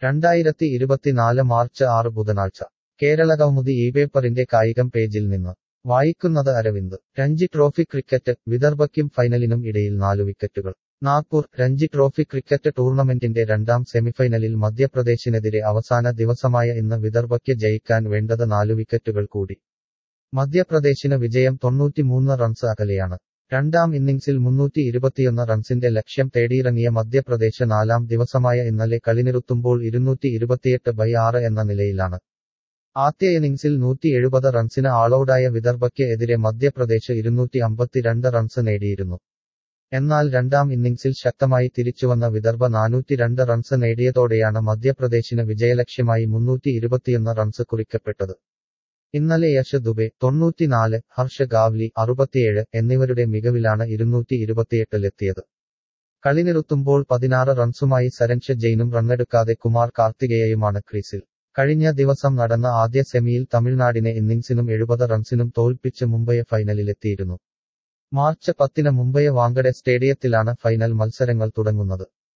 രണ്ടായിരത്തി ഇരുപത്തിനാല് മാർച്ച് ആറ് ബുധനാഴ്ച കേരളകൗമുദി ഈ പേപ്പറിന്റെ കായികം പേജിൽ നിന്ന് വായിക്കുന്നത് അരവിന്ദ് രഞ്ജി ട്രോഫി ക്രിക്കറ്റ് വിദർഭയ്ക്കും ഫൈനലിനും ഇടയിൽ നാലു വിക്കറ്റുകൾ നാഗ്പൂർ രഞ്ജി ട്രോഫി ക്രിക്കറ്റ് ടൂർണമെന്റിന്റെ രണ്ടാം സെമിഫൈനലിൽ മധ്യപ്രദേശിനെതിരെ അവസാന ദിവസമായ ഇന്ന് വിദർഭയ്ക്ക് ജയിക്കാൻ വേണ്ടത് നാലു വിക്കറ്റുകൾ കൂടി മധ്യപ്രദേശിന് വിജയം തൊണ്ണൂറ്റിമൂന്ന് റൺസ് അകലെയാണ് രണ്ടാം ഇന്നിംഗ്സിൽ മുന്നൂറ്റി ഇരുപത്തിയൊന്ന് റൺസിന്റെ ലക്ഷ്യം തേടിയിറങ്ങിയ മധ്യപ്രദേശ് നാലാം ദിവസമായ ഇന്നലെ കളിനിറുത്തുമ്പോൾ ഇരുന്നൂറ്റി ഇരുപത്തിയെട്ട് ബൈ ആറ് എന്ന നിലയിലാണ് ആദ്യ ഇന്നിംഗ്സിൽ നൂറ്റി എഴുപത് റൺസിന് ആളൌടായ വിദർഭയ്ക്ക് എതിരെ മധ്യപ്രദേശ് ഇരുന്നൂറ്റി അമ്പത്തിരണ്ട് റൺസ് നേടിയിരുന്നു എന്നാൽ രണ്ടാം ഇന്നിംഗ്സിൽ ശക്തമായി തിരിച്ചുവന്ന വിദർഭ നാനൂറ്റി രണ്ട് റൺസ് നേടിയതോടെയാണ് മധ്യപ്രദേശിന് വിജയലക്ഷ്യമായി മുന്നൂറ്റി ഇരുപത്തിയൊന്ന് റൺസ് കുറിക്കപ്പെട്ടത് ഇന്നലെ യശ് ദുബെ തൊണ്ണൂറ്റിനാല് ഹർഷ ഗാവ്ലി അറുപത്തിയേഴ് എന്നിവരുടെ മികവിലാണ് ഇരുന്നൂറ്റി ഇരുപത്തിയെട്ടിലെത്തിയത് കളിനിറുത്തുമ്പോൾ പതിനാറ് റൺസുമായി സരൻഷ ജെയിനും റണ്ണെടുക്കാതെ കുമാർ കാർത്തികേയയുമാണ് ക്രീസിൽ കഴിഞ്ഞ ദിവസം നടന്ന ആദ്യ സെമിയിൽ തമിഴ്നാടിനെ ഇന്നിംഗ്സിനും എഴുപത് റൺസിനും തോൽപ്പിച്ച് മുംബൈയെ ഫൈനലിലെത്തിയിരുന്നു മാർച്ച് പത്തിന് മുംബൈ വാങ്കഡെ സ്റ്റേഡിയത്തിലാണ് ഫൈനൽ മത്സരങ്ങൾ തുടങ്ങുന്നത്